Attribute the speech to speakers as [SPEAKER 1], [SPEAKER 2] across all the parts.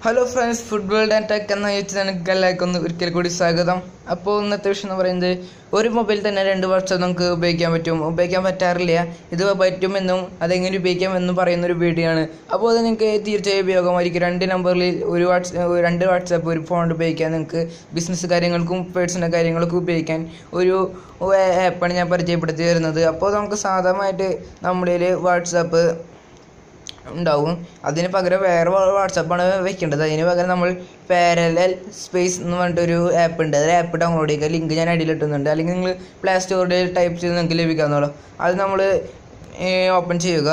[SPEAKER 1] hello friends football and tech എന്ന YouTube ചാനലിലേക്ക് എല്ലാവർക്കും ഒന്ന് ഒരിക്കൽ കൂടി സ്വാഗതം അപ്പോൾ ഇന്നത്തെ വിഷയം എന്ന് പറയുന്നത് ഒരു മൊബൈൽ തന്നെ രണ്ട് വർഷം നമുക്ക് ഉപയോഗിക്കാൻ പറ്റും ഉപയോഗിക്കാൻ പറ്റാറില്ല ഇത് പറ്റുമെന്നും അതെങ്ങനെ ഉപയോഗിക്കാമെന്നും പറയുന്ന ഒരു വീഡിയോ ആണ് അപ്പോൾ അത് നിങ്ങൾക്ക് തീർച്ചയായും ഉപയോഗമായിരിക്കും രണ്ട് നമ്പറിൽ ഒരു വാട്സ് രണ്ട് വാട്സാപ്പ് ഒരു ഫോൺ ഉപയോഗിക്കാൻ നിങ്ങൾക്ക് ബിസിനസ് കാര്യങ്ങൾക്കും പേഴ്സണൽ കാര്യങ്ങൾക്കും ഉപയോഗിക്കാൻ ഒരു ആപ്പാണ് ഞാൻ പരിചയപ്പെടുത്തി വരുന്നത് അപ്പോൾ നമുക്ക് സാധാരണമായിട്ട് നമ്മുടെ വാട്സാപ്പ് ഉണ്ടാവും അതിന് പകരം വേറെ വാട്സാപ്പാണ് വെക്കേണ്ടത് അതിന് പകരം നമ്മൾ പാരലൽ സ്പേസ് എന്ന് പറഞ്ഞിട്ടൊരു ആപ്പ് ഉണ്ട് അതിൽ ആപ്പ് ഡൗൺലോഡ് ചെയ്യുക ലിങ്ക് ഞാൻ അടിയിൽ ഇട്ടുന്നുണ്ട് അല്ലെങ്കിൽ നിങ്ങൾ പ്ലേ സ്റ്റോറിൽ ടൈപ്പ് ചെയ്ത് നിങ്ങൾക്ക് ലഭിക്കാവുന്നുള്ളൂ അത് നമ്മൾ ഓപ്പൺ ചെയ്യുക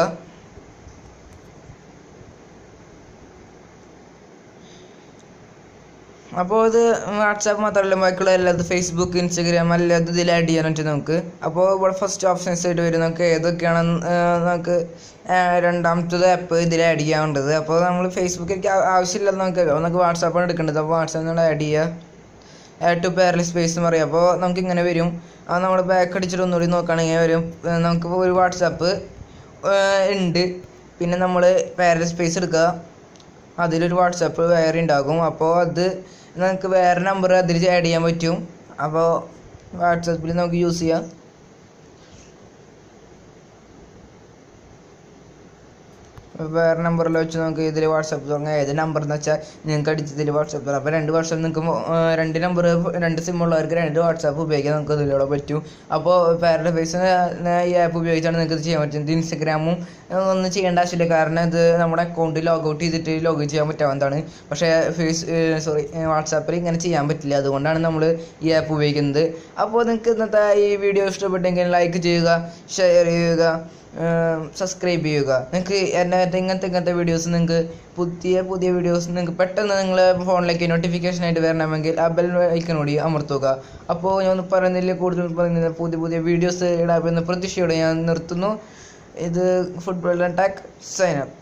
[SPEAKER 1] അപ്പോൾ ഇത് വാട്സാപ്പ് മാത്രമല്ല ബാക്കിയുള്ള എല്ലാതും ഫേസ്ബുക്ക് ഇൻസ്റ്റഗ്രാം എല്ലാതും ഇതിൽ ആഡ് ചെയ്യാൻ പറ്റും നമുക്ക് അപ്പോൾ ഇവിടെ ഫസ്റ്റ് ഓപ്ഷൻസ് ആയിട്ട് വരും നമുക്ക് ഏതൊക്കെയാണെന്ന് നമുക്ക് രണ്ടാമത്തത് ആപ്പ് ഇതിൽ ആഡ് ചെയ്യാനുള്ളത് അപ്പോൾ നമ്മൾ ഫേസ്ബുക്ക് എനിക്ക് ആവശ്യമില്ലെന്ന് നമുക്ക് നമുക്ക് വാട്സാപ്പാണ് എടുക്കേണ്ടത് അപ്പോൾ വാട്സാപ്പ് നമ്മൾ ആഡ് ചെയ്യുക ആഡ് ടു പാരൽ സ്പേസ് എന്ന് പറയും അപ്പോൾ നമുക്ക് ഇങ്ങനെ വരും അത് നമ്മൾ ബാക്ക് അടിച്ചിട്ട് ഒന്നുകൂടി നോക്കുകയാണെങ്കിൽ വരും നമുക്ക് ഒരു വാട്സാപ്പ് ഉണ്ട് പിന്നെ നമ്മൾ പാരൽ സ്പേസ് എടുക്കുക അതിലൊരു വാട്സാപ്പ് വേറെ ഉണ്ടാകും അപ്പോൾ അത് നമുക്ക് വേറെ നമ്പർ അതിൽ ആഡ് ചെയ്യാൻ പറ്റും അപ്പോൾ വാട്സാപ്പിൽ നമുക്ക് യൂസ് ചെയ്യാം വേറെ നമ്പറിൽ വെച്ച് നമുക്ക് ഇതിൽ വാട്സാപ്പ് തുടങ്ങാം ഏത് നമ്പർ എന്ന് വെച്ചാൽ നിങ്ങൾക്ക് അടിച്ചതിൽ വാട്സാപ്പ് അപ്പോൾ രണ്ട് വർഷം നിങ്ങൾക്ക് രണ്ട് നമ്പർ രണ്ട് സിം ഉള്ളവർക്ക് രണ്ട് വാട്സാപ്പ് ഉപയോഗിക്കാൻ നമുക്ക് ഇതിലൂടെ പറ്റും അപ്പോൾ പാരഡ് ഫേസ് ഈ ആപ്പ് ഉപയോഗിച്ചാണ് നിങ്ങൾക്ക് ഇത് ചെയ്യാൻ പറ്റുന്നത് ഇൻസ്റ്റഗ്രാമും ഒന്നും ചെയ്യേണ്ട ആവശ്യമില്ല കാരണം ഇത് നമ്മുടെ അക്കൗണ്ട് ലോഗ് ഔട്ട് ചെയ്തിട്ട് ലോഗിൻ ചെയ്യാൻ പറ്റാവുന്നതാണ് പക്ഷേ ഫേസ് സോറി വാട്സാപ്പിൽ ഇങ്ങനെ ചെയ്യാൻ പറ്റില്ല അതുകൊണ്ടാണ് നമ്മൾ ഈ ആപ്പ് ഉപയോഗിക്കുന്നത് അപ്പോൾ നിങ്ങൾക്ക് ഇന്നത്തെ ഈ വീഡിയോ ഇഷ്ടപ്പെട്ടെങ്കിൽ ലൈക്ക് ചെയ്യുക ഷെയർ ചെയ്യുക സബ്സ്ക്രൈബ് ചെയ്യുക നിങ്ങൾക്ക് എൻ്റെ ഇങ്ങനത്തെ ഇങ്ങനത്തെ വീഡിയോസ് നിങ്ങൾക്ക് പുതിയ പുതിയ വീഡിയോസ് നിങ്ങൾക്ക് പെട്ടെന്ന് നിങ്ങളെ ഫോണിലേക്ക് നോട്ടിഫിക്കേഷൻ ആയിട്ട് വരണമെങ്കിൽ ആ ബെൽ ഐക്കനോടി അമർത്തുക അപ്പോൾ ഞാൻ ഒന്ന് പറയുന്നില്ല കൂടുതൽ പറയുന്നില്ല പുതിയ പുതിയ വീഡിയോസ് ഇടാമെന്ന പ്രതീക്ഷയോടെ ഞാൻ നിർത്തുന്നു ഇത് ഫുട്ബോൾ ടാക്ക് സൈനപ്പ്